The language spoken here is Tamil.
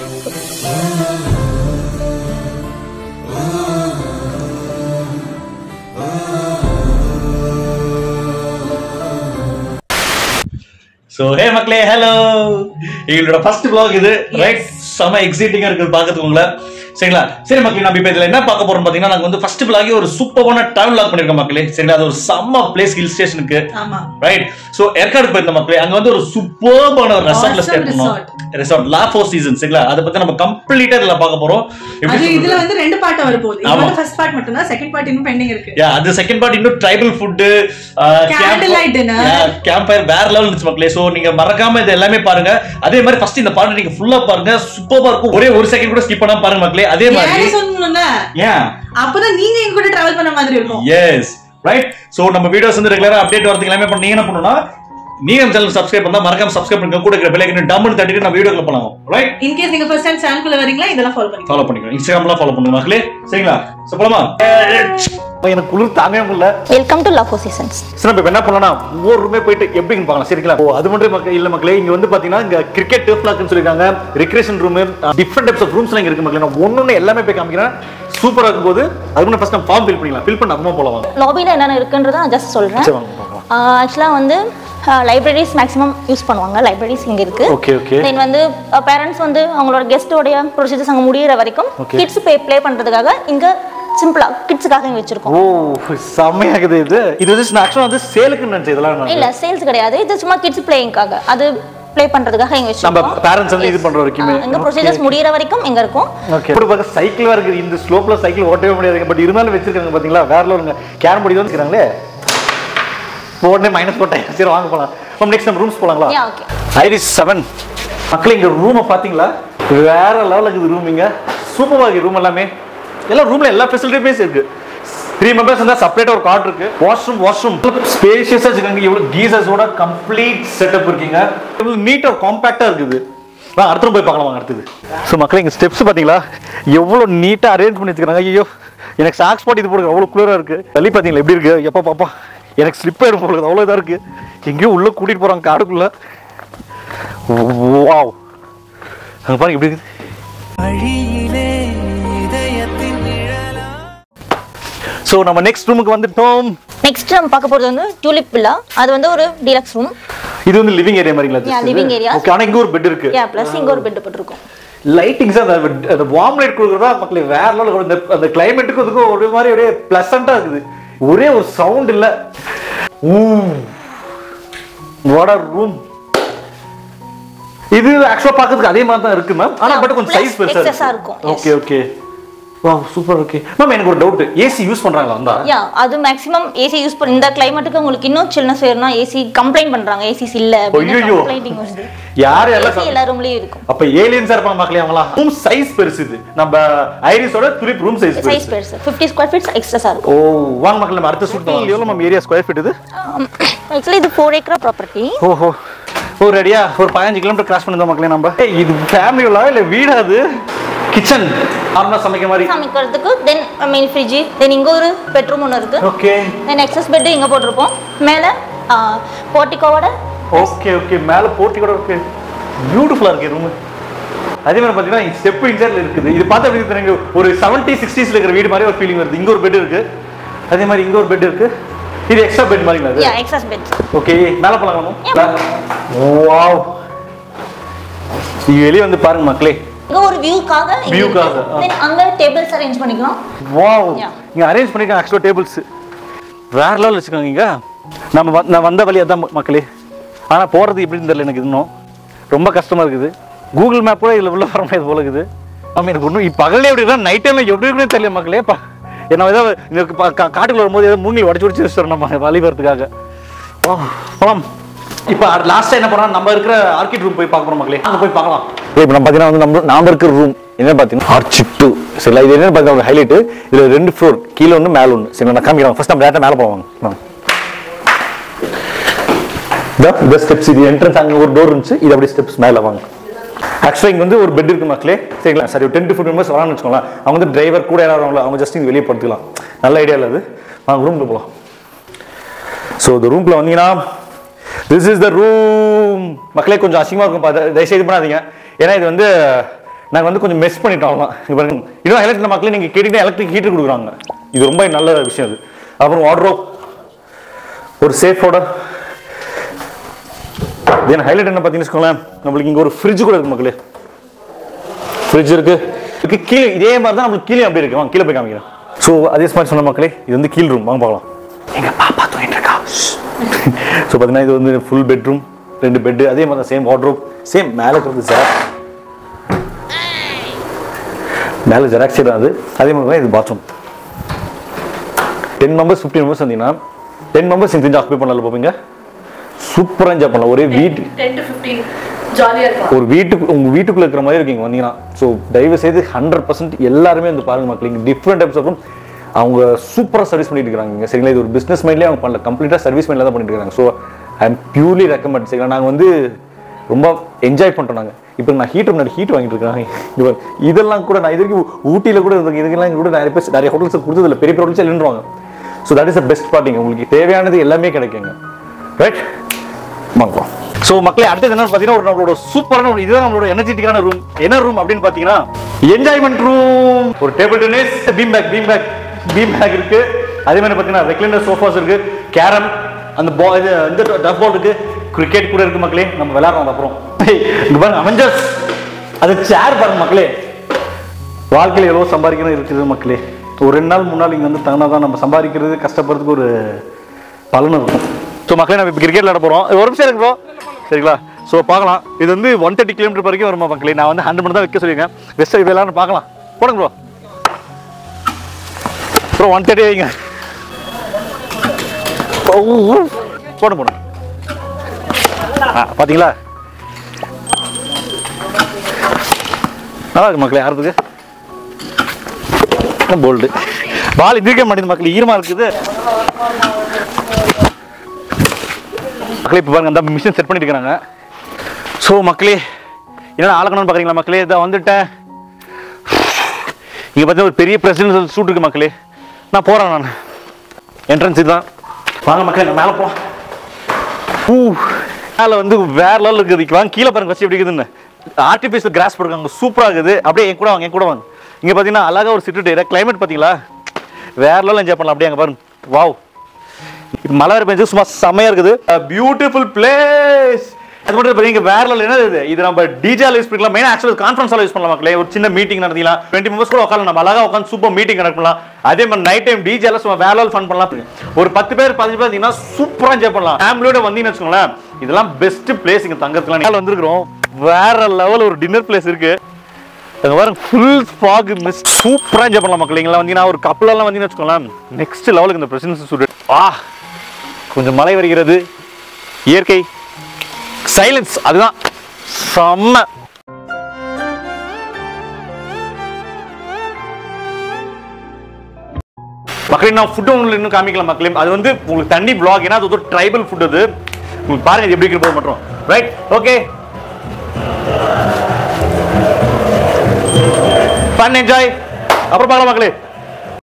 ஸோ ஹே மக்களே ஹலோ எங்களோட ஃபர்ஸ்ட் vlog இது ரைட் செம எக்ஸைட்டிங்கா இருக்குது பார்க்கறதுக்கு உங்களை சரிங்களா சரி மக்களே நம்ம இப்போ இதில் என்ன பார்க்க போறோம் பார்த்தீங்கன்னா நாங்கள் வந்து ஃபர்ஸ்ட் vlog ஒரு சூப்பரான ட்ராவல் vlog பண்ணிருக்கோம் மக்களே சரிங்களா அது ஒரு செம்ம பிளேஸ் ஹில் ஸ்டேஷனுக்கு ஆமா ரைட் சோ ஏற்காடு போயிருந்த மக்களே அங்க வந்து ஒரு சூப்பர்பான ஒரு ரெசார்ட்ல Awesome ஸ்டே பண்ணோம் resort. ரெசார்ட் லா ஃபோர் சீசன் சரிங்களா அதை பத்தி நம்ம கம்ப்ளீட்டா இதுல பார்க்க போறோம் எப்படி அது இதுல சொல்றது? வந்து ரெண்டு பார்ட் வர போகுது இது ஆமா. வந்து ஃபர்ஸ்ட் பார்ட் மட்டும் தான் செகண்ட் பார்ட் இன்னும் பெண்டிங் இருக்கு Yeah, அது செகண்ட் பார்ட் இன்னும் tribal food Candlelight dinner. Camp fire வேற லெவல் இருந்துச்சு மக்களே சோ நீங்க மறக்காம இது எல்லாமே பாருங்க அதே மாதிரி ஃபர்ஸ்ட் இந்த பாட்டு நீங்க ஃபுல்லா பாருங்க சூப்பரா இருக்கும் ஒரே ஒரு செகண்ட் கூட ஸ்கிப் பண்ணாம பாருங்க மக்களே அதே மாதிரி ஏன் சொல்லணுங்க ஏன் அப்பதான் நீங்க எங்க கூட டிராவல் பண்ண மாதிரி இருக்கும் எஸ் ரைட் சோ நம்ம வீடியோஸ் வந்து ரெகுலரா அப்டேட் வரதுக்கு எல்லாமே பண்ண நீங்க என்ன பண்ணணும்னா நீங்க நம்ம சேனல் சப்ஸ்கிரைப் பண்ணா மறக்காம சப்ஸ்கிரைப் பண்ணுங்க கூட இருக்கிற பெல் ஐக்கன் டம்னு தட்டிட்டு நம்ம வீடியோக்குள்ள போலாம் ரைட் இன்கேஸ் நீங்க ஃபர்ஸ்ட் டைம் சேனலுக்குள்ள வரீங்களா இதெல்லாம் ஃபாலோ பண்ணிக்கோங்க ஃபாலோ பண்ணிக்கோ இன்ஸ்டாகிராம்லாம் ஃபாலோ பண்ணுங்க மக்களே சரிங்களா சோ போலாமா எனக்கு குளிர் தாங்கவே முடியல வெல்கம் டு லவ் சீசன்ஸ் சரி நம்ம இப்ப என்ன பண்ணலாம்னா ஒவ்வொரு ரூமே போயிட்டு எப்படின்னு பார்க்கலாம் சரிங்களா ஓ அது மட்டும் மக்கள் இல்ல மக்களே இங்க வந்து பாத்தீங்கன்னா இங்க கிரிக்கெட் டர்ஃப் லாக்னு சொல்லிருக்காங்க recreation room different types of rooms இங்க இருக்கு மக்களே நான் ஒன்னொன்னு எல்லாமே போய் காமிக்கிறேன் சூப்பரா இருக்கும் போது அதுக்கு முன்னாடி ஃபர்ஸ்ட் நம்ம ஃபார்ம் ஃபில் பண்ணிக்கலாம் ஃபில் பண்ண அப்புறமா போலாம் வாங்க. லாபியில் என்னென்ன இருக்குன்றதை நான் ஜஸ்ட் சொல்கிறேன் சரி வாங்க பார்க்கலாம் ஆக்சுவலாக வந்து லைப்ரரிஸ் மேக்ஸிமம் யூஸ் பண்ணுவாங்க லைப்ரரிஸ் இங்கே இருக்கு ஓகே ஓகே தென் வந்து பேரண்ட்ஸ் வந்து அவங்களோட கெஸ்ட்டோடைய ப்ரொசீஜர்ஸ் அங்கே முடியிற வரைக்கும் Okay. கிட்ஸ் ப்ளே ப்ளே பண்ணுறதுக்காக இங்கே சிம்பிளாக கிட்ஸுக்காக இங்கே வச்சிருக்கோம் ஓ செம்மையாகுது இது இது வந்து நான் ஆக்சுவலாக வந்து சேலுக்கு நினைச்சேன் இதெல்லாம் நான். இல்லை சேல்ஸ் கிடையாது இது சும்மா கிட்ஸ் பிளேயிங்காக அது ப்ளே பண்ணுறதுக்காக இங்கே நம்ம வச்சிருக்கோம் பேரண்ட்ஸ் வந்து இது பண்ற வரைக்குமே எங்கள் ப்ரொசீஜர்ஸ் முடியிற வரைக்கும் இங்கே இருக்கும் ஓகே இப்படி பார்க்க சைக்கிள் இருக்குது இந்த ஸ்லோப்ல சைக்கிள் ஓட்டவே முடியாதுங்க பட் இருந்தாலும் வச்சிருக்காங்க பாத்தீங்களா வேற லெவலுங்க கேரம் போர்டு தான் வச்சிருக்காங்களே உடனே மைனஸ் போட்டேன் சரி வாங்க போலாம் நம்ம நெக்ஸ்ட் நம்ம ரூம்ஸ் போலாங்களா யா ஓகே ஐரிஸ் செவன் மக்களே இங்க ரூமை பாத்தீங்களா வேற லெவலில் இருக்குது ரூம் இங்க சூப்பராக இருக்கு ரூம் எல்லாமே எல்லாம் ரூம்ல எல்லா ஃபெசிலிட்டியுமே இருக்கு த்ரீ மெம்பர்ஸ் இருந்தால் செப்பரேட்டாக ஒரு கார்ட் இருக்கு வாஷ்ரூம் வாஷ்ரூம் ஸ்பேஷியஸாக வச்சுருக்காங்க இவ்வளோ கீசர்ஸோட கம்ப்ளீட் செட்டப் இருக்கீங்க இவ்வளோ நீட்டாக காம்பேக்டாக இருக்குது வா அடுத்த room போய் பார்க்கலாம் வாங்க அடுத்தது ஸோ மக்களே இங்கே ஸ்டெப்ஸ் பார்த்தீங்களா எவ்வளோ நீட்டாக அரேஞ்ச் பண்ணி வச்சுக்கிறாங்க ஐயோ எனக்கு சாக்ஸ் பாட்டி இது போடுங்க அவ்வளோ குளிராக இருக்குது தள்ளி பார்த்தீங்களா எப்படி இருக்கு எப்போ பாப்பா எனக்கு ஸ்லிப் ஆயிடும் போடுறது அவ்வளோ இதாக இருக்குது எங்கேயோ உள்ளே கூட்டிகிட்டு போகிறாங்க காடுக்குள்ளே வாவ் அங்கே பாருங்க எப்படி இருக்குது வழியிலே இதயத்தின் நிழலா ஸோ நம்ம நெக்ஸ்ட் ரூமுக்கு வந்துட்டோம் நெக்ஸ்ட் நம்ம பார்க்க போகிறது வந்து டியூலிப் வில்லா அது வந்து ஒரு டீலக்ஸ் ரூம் இது வந்து லிவிங் ஏரியா மாதிரிங்களா Yeah, living area. ஓகே ஆனால் இங்கே ஒரு பெட் இருக்கு யா ப்ளஸ் இங்கே ஒரு பெட் போட்டிருக்கோம் லைட்டிங்ஸ் அந்த அந்த வார்ம் லைட் கொடுக்குறதா மக்களே வேற லெவலில் இந்த அந்த கிளைமேட்டுக்கு அதுக்கும் ஒரு மாதிரி ஒரே ப்ளசண்ட்டாக இருக்குது ஒரே ஒரு சவுண்ட் இல்லை ஊ வாட் ரூம் இது ஆக்சுவலாக பார்க்கறதுக்கு அதே மாதிரி தான் இருக்கு மேம் ஆனால் Yeah, பட் கொஞ்சம் plus சைஸ் பெருசா excess ஆ இருக்கும், yes. ஓகே ஓகே வா சூப்பர் ஓகே மேம் எனக்கு ஒரு டவுட் ஏசி யூஸ் பண்றாங்களா வந்தா யா அது மேக்ஸிமம் ஏசி யூஸ் பண்ண இந்த கிளைமேட்டுக்கு உங்களுக்கு இன்னும் சில்னஸ் வேணும்னா ஏசி கம்ப்ளைண்ட் பண்றாங்க ஏசிஸ் இல்ல ஐயையோ. கம்ப்ளைண்டிங் வருது யார் ஏசி எல்லாம் எல்லா ரூம்லயும் இருக்கும் அப்ப ஏலியன்ஸா இருப்பாங்க மக்களே அவங்களாம் ரூம் சைஸ் பெருசு இது நம்ம ஐரிஸோட துலிப் ரூம் சைஸ் சைஸ் பெருசு பெருசு ஃபிஃப்டி ஸ்கொயர் ஃபீட்ஸ் எக்ஸ்ட்ரா ஓ இருக்கும் வாங்க மக்களே நம்ம அடுத்த சுட்டு எவ்வளோ மேம் ஏரியா ஸ்கொயர் ஃபீட் இது ஆக்சுவலி இது ஃபோர் ஏக்கரா ப்ராப்பர்ட்டி ஓஹோ ஓ ரெடியா ஒரு பதினஞ்சு கிலோமீட்டர் கிராஸ் பண்ணிருந்தோம் மக்களே நம்ம ஏய், இது ஃபேமிலியோட இல்ல வீடா அது கிச்சன் நார்மலா சமைக்க மாதிரி சமைக்கிறதுக்கு தென் மெயின் ஃப்ரிட்ஜ் தென் இங்க ஒரு பெட்ரூம் ஒன்று இருக்கு ஓகே தென் எக்ஸஸ் பெட் இங்க போட்டிருப்போம் மேல போர்ட்டிகோவோட ஓகே ஓகே மேல போட்டி கூட இருக்கு பியூட்டிஃபுல்லா இருக்கு ரூம் அதே மாதிரி பாத்தீங்கன்னா ஸ்டெப் இன்சைட்ல இருக்குது இது பார்த்தா எப்படி தெரியுங்க ஒரு செவன்டி சிக்ஸ்டீஸ்ல இருக்கிற வீடு மாதிரி ஒரு ஃபீலிங் வருது இங்க ஒரு பெட் இருக்கு அதே மாதிரி இங்க ஒரு பெட் இருக்கு இது எக்ஸ்ட்ரா பெட் மாதிரிங்களா இது யா எக்ஸஸ் பெட் ஓகே மேல போலாம் Yeah. வாவ் நீங்க வெளிய வந்து பாருங்க மக்களே இங்க ஒரு வியூக்காக View-க்காக, ஆ. தென் அங்க டேபிள்ஸ் அரேஞ்ச் பண்ணிக்கலாம் வாவ் Yeah. இங்க அரேஞ்ச் பண்ணிருக்காங்க ஆக்சுவலா டேபிள்ஸ் வேற லெவல் வச்சுக்கோங்க இங்க நம்ம வ- நான் வந்த வழி அதான் ம- மக்களே ஆனா போறது எப்படின்னு தெரியல எனக்கு இன்னும் ரொம்ப கஷ்டமா இருக்குது கூகுள் மேப் கூட இதுல உள்ள வர முடியாது போல இருக்குது ஆமா எனக்கு ஒன்றும் இப்போ பகலே எப்படி இருக்கா நைட் டைம்ல எப்படி இருக்குன்னு தெரியல மக்களே பா என்ன ஏதாவது இந்த கா- கா- காட்டுக்குள்ள வரும்போது ஏதோ மூங்கில் உடச்சு உடச்சு வச்சுட்டு நம்ம வழி வரதுக்காக ஓ போலாம் இப்போ லாஸ்ட்டாக என்ன பண்ணோம் நம்ம இருக்கிற ஆர்கிட் ரூம் போய் பார்க்க போறோம் மக்களே அங்கே போய் பார்க்கலாம் இப்போ நம்ம பார்த்தீங்கன்னா வந்து நம்ம நாம இருக்கிற ரூம் என்ன பார்த்தீங்கன்னா ஆர்ச்சிட் டூ சரிங்களா இது என்ன பார்த்தீங்கன்னா ஹைலைட் இதில் ரெண்டு ஃப்ளோர் கீழே ஒன்று மேலே ஒன்று சரி நான் காமிக்கிறேன் ஃபர்ஸ்ட் நம்ம டேரக்டாக மேலே போவாங்க வாங்க இதோ இந்த ஸ்டெப்ஸ் இது என்ட்ரன்ஸ் அங்கே ஒரு டோர் இருந்துச்சு இது அப்படியே ஸ்டெப்ஸ் மேலே வாங்க ஆக்சுவலாக இங்கே வந்து ஒரு பெட் இருக்கு மக்களே சரிங்களா சரி ஒரு டென் டு ஃபிஃப்ட் மெம்பர்ஸ் வரான்னு வச்சுக்கோங்களேன் அவங்க வந்து டிரைவர் கூட யாராவது வரவங்களா அவங்க ஜஸ்ட் இங்கே வெளியே படுத்துக்கலாம் நல்ல ஐடியா இல்லை அது வாங்க ரூமில் போகலாம் ஸோ இந்த ரூம்ல வந்தீங்கன்னா திஸ் இஸ் த ரூம் மக்களே கொஞ்சம் அசிங்கமாக இருக்கும் பா- தயவு செய்து பண்ணாதீங்க ஏன்னா இது வந்து நாங்கள் வந்து கொஞ்சம் மெஸ் பண்ணிட்டோம் அவ்வளோதான் இப்போ இன்னும் எலக்ட்ரிக் மக்களே நீங்கள் கேட்டீங்கன்னா எலக்ட்ரிக் ஹீட்டர் கொடுக்குறாங்க இது ரொம்ப நல்ல விஷயம் அது அப்புறம் வாட்ரோப் ஒரு சேஃபோட தென் ஹைலைட் என்ன பார்த்தீங்கன்னு வச்சுக்கோங்களேன் நம்மளுக்கு இங்கே ஒரு ஃப்ரிட்ஜ் கூட இருக்கு மக்களே ஃப்ரிட்ஜ் இருக்கு இருக்கு கீழே இதே மாதிரி தான் நம்மளுக்கு கீழே அப்படி இருக்கு வாங்க கீழே போய் காமிக்கிறேன் ஸோ அதே மாதிரி சொன்ன மக்களே இது வந்து கீழ் ரூம் வாங்க பார்க்கலாம் எங்க பாப்பா தூங்கிட்டு இருக்கா ஸோ பார்த்தீங்கன்னா இது வந்து ஃபுல் பெட்ரூம் ரெண்டு பெட்டு அதே மாதிரி தான் சேம் வாட்ரூப் சேம் மேலே இருக்கிறது ஜெராக் மேலே ஜெராக்ஸ் தான் அது அதே மாதிரி தான் இது bathroom ten members fifteen members வந்தீங்கன்னா டென் மெம்பர்ஸ் இந்த ஆக்குபை பண்ணல போவீங்க சூப்பராக என்ஜாய் பண்ணலாம் ஒரே வீட்டு டென் டு ஃபிஃப்டீன் ஜாலியா இருக்கும் ஒரு வீட்டுக்கு உங்க வீட்டுக்குள்ள இருக்கிற மாதிரி இருக்கீங்க வந்தீங்கன்னா ஸோ தயவு செய்து ஹண்ட்ரட் பர்சன்ட் எல்லாருமே வந்து பாருங்க மக்கள் இங்கே டிஃப்ரெண்ட் டைப்ஸ் ஆஃப் அவங்க சூப்பராக சர்வீஸ் பண்ணிட்டு இருக்காங்க இங்க. சரிங்களா இது ஒரு பிஸ்னஸ் மைண்ட்லேயே அவங்க பண்ணல கம்ப்ளீட்டாக சர்வீஸ் மைண்டில் தான் பண்ணிட்டு இருக்காங்க so I am purely recommend சரிங்களா நாங்கள் வந்து ரொம்ப என்ஜாய் பண்ணுறோம் நாங்கள் இப்போ நான் ஹீட்டர் முன்னாடி ஹீட் வாங்கிட்டு இருக்காங்க இங்க பாருங்க. இதெல்லாம் கூட நான் இது வரைக்கும் ஊட்டியில் கூட இருக்கு இதுக்கெல்லாம் கூட நிறைய பேர் நிறைய ஹோட்டல்ஸ் கொடுத்ததில்ல பெரிய பெரிய ஹோட்டல்ஸ் இல்லைன்றாங்க so that is the best பார்ட்டிங்க உங்களுக்கு தேவையானது எல்லாமே கிடைக்குங்க ரைட் வாங்குவோம் ஸோ மக்களே அடுத்தது என்னன்னு பார்த்தீங்கன்னா ஒரு நம்மளோட சூப்பரான ஒரு இதுதான் நம்மளோட எனர்ஜெட்டிக்கான ரூம் என்ன ரூம் அப்படின்னு பார்த்தீங்கன்னா என்ஜாய்மெண்ட் ரூம் ஒரு table tennis bean bag bean bag bean bag இருக்கு அதே மாதிரி பார்த்தீங்கன்னா ரெக்லைனர் சோஃபாஸ் இருக்கு கேரம் அந்த பா இது இந்த டஃப் பால் இருக்கு கிரிக்கெட் கூட இருக்கு மக்களே நம்ம விளையாடுறோம் அப்புறம் இங்க பாருங்க அவெஞ்சர்ஸ் அது சேர் பாருங்க மக்களே வாழ்க்கையில் எவ்வளோ சம்பாதிக்கணும் இருக்குது மக்களே ஒரு ரெண்டு நாள் மூணு நாள் இங்கே வந்து தங்கினா தான் நம்ம சம்பாதிக்கிறது கஷ்டப்படுறதுக்கு ஒரு பலன் இருக்கும் ஸோ மக்களே நம்ம இப்போ கிரிக்கெட் விளையாட போகிறோம் ஒரு நிமிஷம் இருக்கு ப்ரோ சரிங்களா ஸோ பார்க்கலாம் இது வந்து ஒன் தேர்ட்டி கிலோமீட்டர் வரைக்கும் வருமா மக்களே நான் வந்து ஹண்ட்ரட் தான் வைக்க சொல்லியிருக்கேன் பெஸ்ட்டாக இது எல்லாரும் பார்க்கலாம் போடுங்க ப்ரோ ப்ரோ ஒன் தேர்ட்டி வைங்க ஓ, ஊ. போடுங்க போடுங்க ஆ பார்த்தீங்களா நல்லா இருக்கு மக்களே ஆடுறதுக்கு போல்டு பால் எந்திரிக்க மாட்டேங்குது மக்கள் ஈரமா இருக்குது மக்களே இப்போ பாருங்க அந்த மிஷின் செட் பண்ணிட்டு இருக்காங்க ஸோ மக்களே என்ன ஆளக்கணும்னு பார்க்குறீங்களா மக்களே இதை வந்துட்டேன் இங்கே பார்த்தீங்கன்னா ஒரு பெரிய பிரசிடென்ட் சூட் இருக்கு மக்களே நான் போகிறேன் நான் என்ட்ரன்ஸ் இதுதான் வாங்க மக்களே நான் மேலே போகலாம் ஊ மேலே வந்து வேற லெவல் இருக்குது இங்க வாங்க கீழே பாருங்க ஃபஸ்ட் எப்படி இருக்குதுன்னு ஆர்டிஃபிஷியல் கிராஸ் போடுறாங்க சூப்பராக இருக்குது அப்படியே என் கூட வாங்க என் கூட வாங்க இங்கே பார்த்தீங்கன்னா அழகா ஒரு சிட்டு டேரா கிளைமேட் பார்த்தீங்களா வேற லெவல் என்ஜாய் பண்ணலாம் அப்படியே அங்கே பாருங்க வாவ் இது மழை வர பெஞ்சு சும்மா செம்மையா இருக்குது பியூட்டிஃபுல் பிளேஸ் அது மட்டும் இல்லை, இங்க வேற level என்னது இது இது நம்ம டிஜே யூஸ் பண்ணிக்கலாம் மெயினா ஆக்சுவல் கான்ஃபரன்ஸ் யூஸ் பண்ணலாம் மக்களே ஒரு சின்ன மீட்டிங் நடத்திக்கலாம் டுவெண்ட்டி மெம்பர்ஸ் கூட உட்காரலாம் நம்ம அழகா உட்காந்து சூப்பர் மீட்டிங் கனெக்ட் பண்ணலாம் அதே மாதிரி நைட் டைம் டிஜே எல்லாம் சும்மா வேற லெவல் ஃபன் பண்ணலாம் ஒரு பத்து பேர் பதினஞ்சு பேர் இருந்தீங்கன்னா சூப்பரா என்ஜாய் பண்ணலாம் ஃபேமிலியோட வந்தீங்கன்னு வச்சுக்கோங்களேன் இதெல்லாம் பெஸ்ட் பிளேஸ் இங்க தங்கறதுலாம் நாள் வந்திருக்கிறோம் வேற லெவல் ஒரு டின்னர் பிளேஸ் இருக்கு அங்க பாருங்க ஃபுல் ஃபாக் மிஸ்ட் சூப்பரா என்ஜாய் பண்ணலாம் மக்கள் இங்கெல்லாம் வந்தீங்கன்னா ஒரு கப்பல் எல்லாம் வந்தீங்கன்னு வச்சுக்கோங்களேன் நெக்ஸ்ட் லெவலுக்கு இந்த பிரசிடன்சி ஸ்டூடெண்ட் ஆ கொஞ்சம் மழை வருகிறது இயற்கை சைலன்ஸ் அதுதான் செம்ம மக்களே நான் ஃபுட் ஒன்று இன்னும் காமிக்கல மக்களே அது வந்து உங்களுக்கு தண்ணி vlog ஏன்னா அது ஒரு ட்ரைபல் ஃபுட் அது உங்களுக்கு பாருங்க இது எப்படி இருக்கிறது மட்டும் ரைட் ஓகே ஃபன் என்ஜாய் அப்புறம் பார்க்கலாம் மக்களே